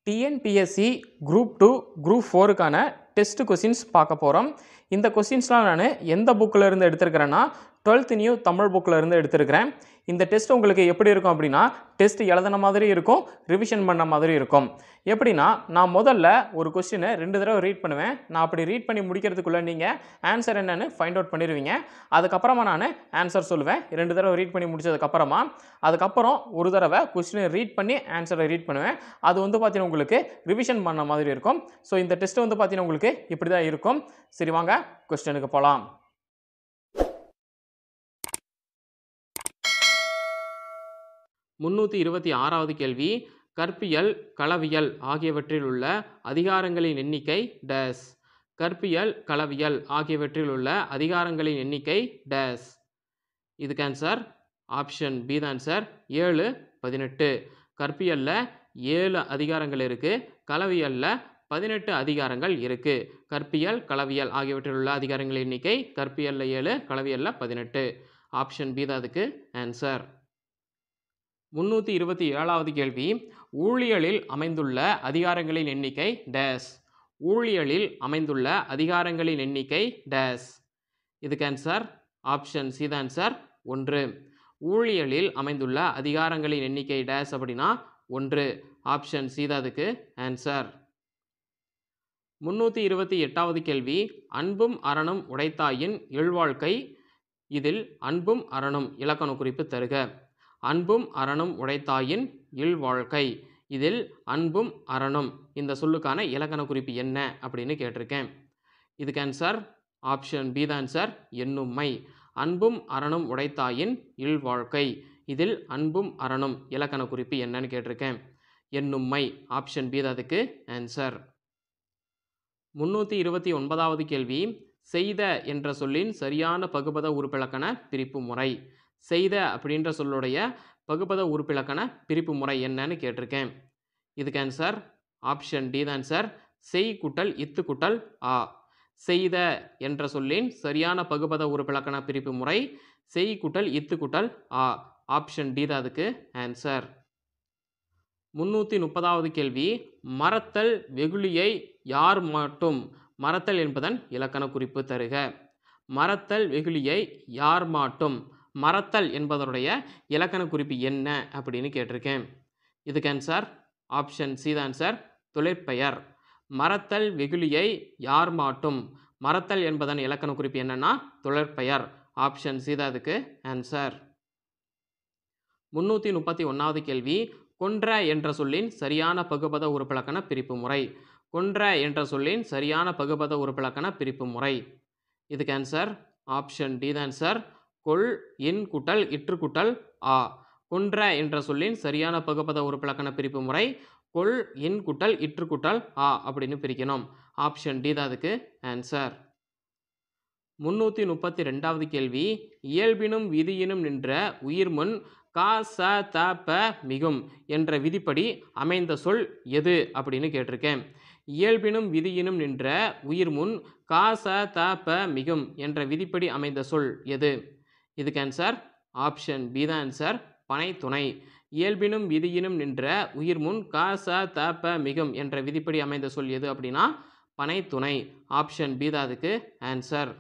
TNPSC group two group ஃபோருக்கான test questions பார்க்க போகிறோம் இந்த கொஸ்டின்ஸ்லாம் நான் எந்த புக்கில் இருந்து எடுத்திருக்கிறேன்னா டுவெல்த் நியூ தமிழ் புக்கில் இருந்து எடுத்திருக்கிறேன் இந்த டெஸ்ட் உங்களுக்கு எப்படி இருக்கும் அப்படின்னா டெஸ்ட் எழுதின மாதிரி இருக்கும் ரிவிஷன் பண்ண மாதிரி இருக்கும் எப்படின்னா நான் முதல்ல ஒரு கொஸ்டினை ரெண்டு தடவை ரீட் பண்ணுவேன் நான் அப்படி ரீட் பண்ணி முடிக்கிறதுக்குள்ளே நீங்கள் ஆன்சர் என்னன்னு ஃபைண்ட் அவுட் பண்ணிடுவீங்க அதுக்கப்புறமா நான் ஆன்சர் சொல்லுவேன் ரெண்டு தடவை ரீட் பண்ணி முடிச்சதுக்கப்புறமா அதுக்கப்புறம் ஒரு தடவை கொஸ்டினை ரீட் பண்ணி ஆன்சரை ரீட் பண்ணுவேன் அது வந்து பார்த்தீங்கன்னா உங்களுக்கு ரிவிஷன் பண்ண மாதிரி இருக்கும் ஸோ இந்த டெஸ்ட் வந்து பார்த்தீங்கன்னா உங்களுக்கு இப்படி தான் இருக்கும் சரி வாங்க கொஸ்டினுக்கு போகலாம் முன்னூற்றி இருபத்தி ஆறாவது கேள்வி கற்பியல் களவியல் ஆகியவற்றில் உள்ள அதிகாரங்களின் எண்ணிக்கை டேஸ் கற்பியல் களவியல் ஆகியவற்றில் உள்ள அதிகாரங்களின் எண்ணிக்கை டேஸ் இதுக்கு ஆன்சர் ஆப்ஷன் பி தான் ஆன்சர் ஏழு பதினெட்டு கற்பியலில் ஏழு அதிகாரங்கள் இருக்குது களவியலில் பதினெட்டு அதிகாரங்கள் இருக்குது கற்பியல் களவியல் ஆகியவற்றில் உள்ள அதிகாரங்களின் எண்ணிக்கை கற்பியலில் ஏழு களவியலில் பதினெட்டு ஆப்ஷன் பி தான் அதுக்கு ஆன்சர் முன்னூற்றி இருபத்தி ஏழாவது கேள்வி ஊழியலில் அமைந்துள்ள அதிகாரங்களின் எண்ணிக்கை டேஸ் ஊழியலில் அமைந்துள்ள அதிகாரங்களின் எண்ணிக்கை டேஸ் இதுக்கு ஆன்சர் ஆப்ஷன் சி தான் ஆன்சர் ஒன்று ஊழியலில் அமைந்துள்ள அதிகாரங்களின் எண்ணிக்கை டேஸ் அப்படின்னா ஒன்று ஆப்ஷன் சி தான் அதுக்கு ஆன்சர் முன்னூற்றி இருபத்தி எட்டாவது கேள்வி அன்பும் அறனும் உடைத்தாயின் இல்வாழ்க்கை இதில் அன்பும் அறனும் இலக்கண குறிப்பு தருக அன்பும் அறனும் உடைத்தாயின் இல்வாழ்க்கை இதில் அன்பும் அறனும் இந்த சொல்லுக்கான இலக்கண குறிப்பு என்ன அப்படின்னு கேட்டிருக்கேன் இதுக்கு ஆன்சர் ஆப்ஷன் பி தான் ஆன்சர் எண்ணும்மை அன்பும் அறனும் உடைத்தாயின் இல்வாழ்க்கை இதில் அன்பும் அறனும் இலக்கண குறிப்பு என்னன்னு கேட்டிருக்கேன் எண்ணும்மை ஆப்ஷன் பி தான் அதுக்கு ஆன்சர் முன்னூற்றி இருபத்தி ஒன்பதாவது கேள்வி செய்த என்ற சொல்லின் சரியான பகுபத உறுப்பிலக்கண பிரிப்பு முறை செய்த அப்படின்ற சொல்லுடைய பகுபத உறுப்பிலக்கண பிரிப்பு முறை என்னன்னு கேட்டிருக்கேன் இதுக்கு ஆன்சர் ஆப்ஷன் டி தான் ஆன்சர் செய் குட்டல் இத்து குட்டல் ஆ செய்த என்ற சொல்லின் சரியான பகுபத உறுப்பிலக்கண பிரிப்பு முறை செய் குட்டல் இத்து குட்டல் ஆ ஆப்ஷன் டி தான் அதுக்கு ஆன்சர் முன்னூற்றி முப்பதாவது கேள்வி மறத்தல் வெகுளியை யார் மாட்டும் மறத்தல் என்பதன் இலக்கண குறிப்பு தருக மறத்தல் வெகுளியை யார் மாட்டும் மறத்தல் என்பதனுடைய இலக்கண குறிப்பு என்ன அப்படின்னு கேட்டிருக்கேன் இதுக்கு ஆன்சர் ஆப்ஷன் சி தான் ஆன்சர் தொழிற்பெயர் மறத்தல் வெகுளியை யார் மாட்டும் மறத்தல் என்பதன் இலக்கண குறிப்பு என்னன்னா தொழிற்பெயர் ஆப்ஷன் சி தான் அதுக்கு ஆன்சர் முன்னூற்றி முப்பத்தி ஒன்றாவது கேள்வி கொன்ற என்ற சொல்லின் சரியான பகுபத உறுப்பிலக்கண பிரிப்பு முறை கொன்ற என்ற சொல்லின் சரியான பகுபத உறுப்பிலக்கண பிரிப்பு முறை இதுக்கு ஆன்சர் ஆப்ஷன் டி தான் ஆன்சர் கொள் இன் குட்டல் இற்று குட்டல் ஆ கொன்ற என்ற சொல்லின் சரியான பகுபத உறுப்பிலக்கண பிரிப்பு முறை கொள் இன் குட்டல் இற்று குட்டல் ஆ அப்படின்னு பிரிக்கணும் ஆப்ஷன் டி தான் அதுக்கு ஆன்சர் முன்னூற்றி முப்பத்தி ரெண்டாவது கேள்வி இயல்பினும் விதியினும் நின்ற உயிர்முன் கா ச த ப மிகும் என்ற விதிப்படி அமைந்த சொல் எது அப்படின்னு கேட்டிருக்கேன் இயல்பினும் விதியினும் நின்ற உயிர் முன் கா ச த ப மிகும் என்ற விதிப்படி அமைந்த சொல் எது இதுக்கு ஆன்சர் ஆப்ஷன் பி தான் ஆன்சர் பனை துணை இயல்பினும் விதியினும் நின்ற உயிர் முன் கா ச த ப மிகும் என்ற விதிப்படி அமைந்த சொல் எது அப்படின்னா பனை துணை ஆப்ஷன் பி தான் அதுக்கு ஆன்சர்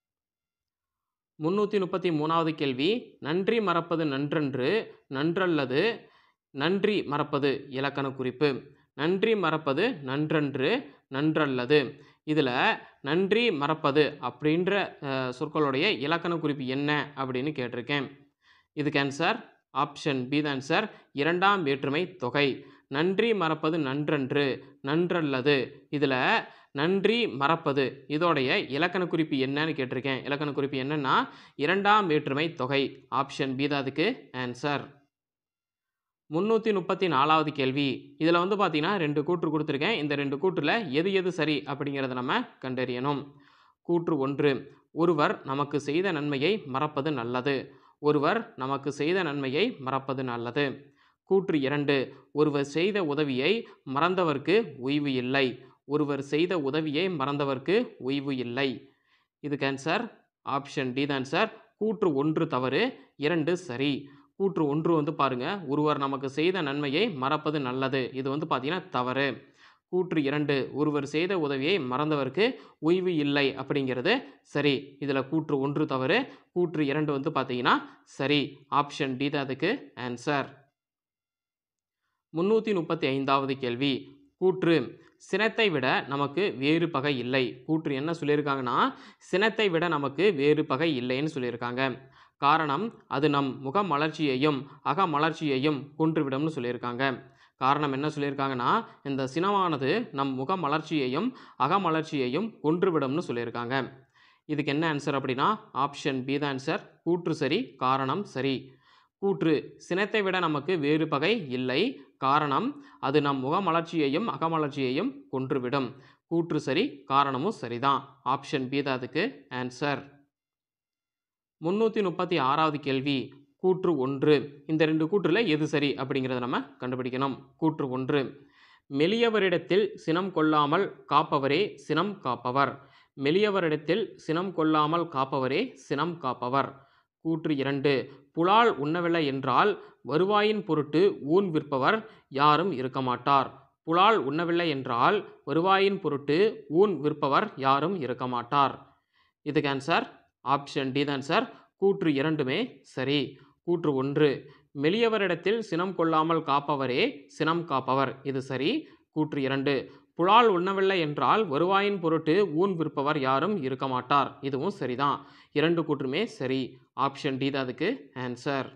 முன்னூற்றி முப்பத்தி மூணாவது கேள்வி நன்றி மறப்பது நன்றன்று நன்றல்லது நன்றி மறப்பது இலக்கண குறிப்பு நன்றி மறப்பது நன்றன்று நன்றல்லது இதில் நன்றி மறப்பது அப்படின்ற சொற்களுடைய இலக்கண குறிப்பு என்ன அப்படின்னு கேட்டிருக்கேன் இதுக்கு ஆன்சர் ஆப்ஷன் பி தான் ஆன்சர் இரண்டாம் வேற்றுமை தொகை நன்றி மறப்பது நன்றன்று நன்றல்லது இதில் நன்றி மறப்பது இதோடைய இலக்கண குறிப்பு என்னன்னு கேட்டிருக்கேன் இலக்கண குறிப்பு என்னன்னா இரண்டாம் வேற்றுமை தொகை ஆப்ஷன் பி தான் அதுக்கு ஆன்சர் முந்நூற்றி முப்பத்தி நாலாவது கேள்வி இதில் வந்து பார்த்தீங்கன்னா ரெண்டு கூற்று கொடுத்துருக்கேன் இந்த ரெண்டு கூற்றில் எது எது சரி அப்படிங்கிறத நம்ம கண்டறியணும் கூற்று ஒன்று ஒருவர் நமக்கு செய்த நன்மையை மறப்பது நல்லது ஒருவர் நமக்கு செய்த நன்மையை மறப்பது நல்லது கூற்று இரண்டு ஒருவர் செய்த உதவியை மறந்தவர்க்கு ஓய்வு இல்லை ஒருவர் செய்த உதவியை மறந்தவர்க்கு ஓய்வு இல்லை இதுக்கு ஆன்சர் ஆப்ஷன் டி தான் ஆன்சர் கூற்று ஒன்று தவறு இரண்டு சரி கூற்று ஒன்று வந்து பாருங்க ஒருவர் நமக்கு செய்த நன்மையை மறப்பது நல்லது இது வந்து பார்த்தீங்கன்னா தவறு கூற்று இரண்டு ஒருவர் செய்த உதவியை மறந்தவருக்கு ஓய்வு இல்லை அப்படிங்கிறது சரி இதில் கூற்று ஒன்று தவறு கூற்று இரண்டு வந்து பார்த்தீங்கன்னா சரி ஆப்ஷன் டி தான் அதுக்கு ஆன்சர் முன்னூற்றி முப்பத்தி ஐந்தாவது கேள்வி கூற்று சினத்தை விட நமக்கு வேறு பகை இல்லை கூற்று என்ன சொல்லியிருக்காங்கன்னா சினத்தை விட நமக்கு வேறு பகை இல்லைன்னு சொல்லியிருக்காங்க காரணம் அது நம் முக மலர்ச்சியையும் அக மலர்ச்சியையும் கொன்றுவிடும்னு சொல்லியிருக்காங்க காரணம் என்ன சொல்லியிருக்காங்கன்னா இந்த சினமானது நம் முக மலர்ச்சியையும் அகமலர்ச்சியையும் கொன்றுவிடும்னு சொல்லியிருக்காங்க இதுக்கு என்ன ஆன்சர் அப்படின்னா ஆப்ஷன் பி தான் ஆன்சர் கூற்று சரி காரணம் சரி கூற்று சினத்தை விட நமக்கு வேறு பகை இல்லை காரணம் அது நம் முகமலர்ச்சியையும் அகமலர்ச்சியையும் கொன்றுவிடும் கூற்று சரி காரணமும் சரிதான் ஆப்ஷன் பி தான் அதுக்கு ஆன்சர் முந்நூற்றி முப்பத்தி ஆறாவது கேள்வி கூற்று ஒன்று இந்த ரெண்டு கூற்றுல எது சரி அப்படிங்கிறத நம்ம கண்டுபிடிக்கணும் கூற்று ஒன்று மெலியவரிடத்தில் சினம் கொள்ளாமல் காப்பவரே சினம் காப்பவர் மெலியவரிடத்தில் சினம் கொள்ளாமல் காப்பவரே சினம் காப்பவர் கூற்று இரண்டு புலால் உண்ணவில்லை என்றால் வருவாயின் பொருட்டு ஊன் விற்பவர் யாரும் இருக்க மாட்டார் புலால் உண்ணவில்லை என்றால் வருவாயின் பொருட்டு ஊன் விற்பவர் யாரும் இருக்க மாட்டார் இதுக்கு ஆன்சர் ஆப்ஷன் டி தான் சார் கூற்று இரண்டுமே சரி கூற்று ஒன்று மெலியவரிடத்தில் சினம் கொள்ளாமல் காப்பவரே சினம் காப்பவர் இது சரி கூற்று இரண்டு புலால் உண்ணவில்லை என்றால் வருவாயின் பொருட்டு ஊன் விற்பவர் யாரும் இருக்க மாட்டார் இதுவும் சரிதான் இரண்டு கூற்றுமே சரி ஆப்ஷன் டி தான் அதுக்கு ஆன்சர்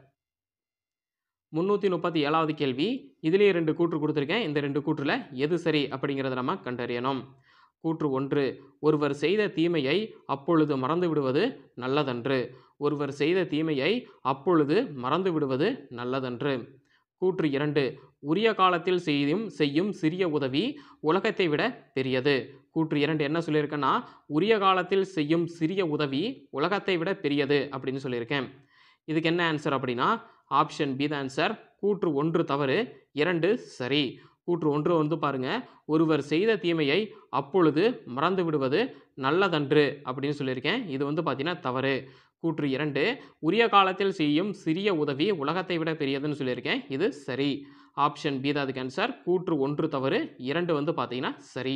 முந்நூற்றி முப்பத்தி ஏழாவது கேள்வி இதுலேயே ரெண்டு கூற்று கொடுத்துருக்கேன் இந்த ரெண்டு கூற்றில் எது சரி அப்படிங்கிறத நம்ம கண்டறியணும் கூற்று ஒன்று ஒருவர் செய்த தீமையை அப்பொழுது மறந்து விடுவது நல்லதன்று ஒருவர் செய்த தீமையை அப்பொழுது மறந்து விடுவது நல்லதன்று கூற்று இரண்டு உரிய காலத்தில் செய்யும் செய்யும் சிறிய உதவி உலகத்தை விட பெரியது கூற்று இரண்டு என்ன சொல்லியிருக்கேன்னா உரிய காலத்தில் செய்யும் சிறிய உதவி உலகத்தை விட பெரியது அப்படின்னு சொல்லியிருக்கேன் இதுக்கு என்ன ஆன்சர் அப்படின்னா ஆப்ஷன் பி தான் ஆன்சர் கூற்று ஒன்று தவறு இரண்டு சரி கூற்று ஒன்று வந்து பாருங்க ஒருவர் செய்த தீமையை அப்பொழுது மறந்து விடுவது நல்லதன்று அப்படின்னு சொல்லியிருக்கேன் இது வந்து பார்த்தீங்கன்னா தவறு கூற்று இரண்டு உரிய காலத்தில் செய்யும் சிறிய உதவி உலகத்தை விட பெரியதுன்னு சொல்லியிருக்கேன் இது சரி ஆப்ஷன் பி தான் அதுக்கு ஆன்சர் கூற்று ஒன்று தவறு இரண்டு வந்து பார்த்தீங்கன்னா சரி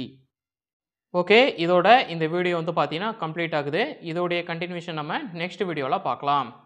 ஓகே இதோட இந்த வீடியோ வந்து பார்த்தீங்கன்னா கம்ப்ளீட் ஆகுது இதோடைய கண்டினியூஷன் நம்ம நெக்ஸ்ட் வீடியோவில் பார்க்கலாம்